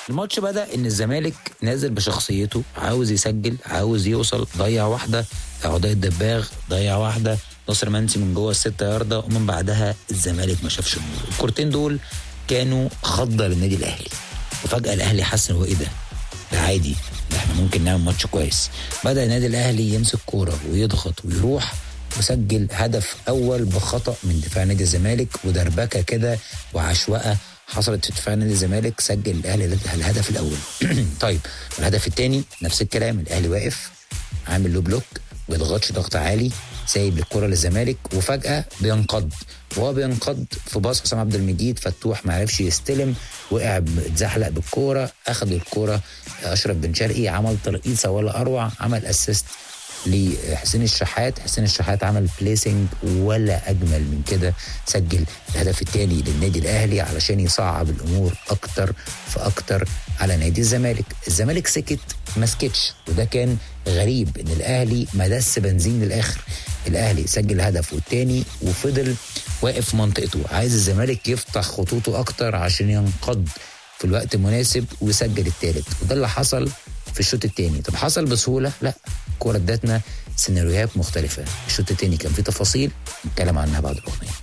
الماتش بدا ان الزمالك نازل بشخصيته عاوز يسجل عاوز يوصل ضيع واحده عضاء الدباغ ضيع واحده ناصر منسي من جوه الستة ياردة ومن بعدها الزمالك ما شافش النور الكورتين دول كانوا خضة للنادي الاهلي وفجأة الاهلي حس ان هو ايه ده ده عادي ده احنا ممكن نعمل ماتش كويس بدأ النادي الاهلي يمسك كورة ويضغط ويروح وسجل هدف اول بخطأ من دفاع نادي الزمالك ودربكة كده وعشوائة حصلت في دفاع نادي الزمالك سجل الاهلي الهدف الاول طيب الهدف الثاني نفس الكلام الاهلي واقف عامل له بلوك بيضغطش ضغط عالي سايب الكرة للزمالك وفجأة بينقض وهو بينقض في باص حسام عبد المجيد فتوح ما عرفش يستلم وقع اتزحلق بالكورة اخد الكورة اشرف بن شرقي عمل ترقيصة ولا اروع عمل اسيست لحسين الشحات حسين الشحات عمل بليسنج ولا اجمل من كده سجل الهدف الثاني للنادي الاهلي علشان يصعب الامور اكتر فاكتر على نادي الزمالك الزمالك سكت ما سكتش وده كان غريب ان الاهلي ما دس بنزين للاخر الاهلي سجل هدف والتاني وفضل واقف في منطقته عايز الزمالك يفتح خطوطه اكتر عشان ينقض في الوقت المناسب ويسجل التالت وده اللي حصل في الشوط الثاني طب حصل بسهوله لا الكوره ادتنا سيناريوهات مختلفه الشوط الثاني كان فيه تفاصيل نتكلم عنها بعد الاغنيه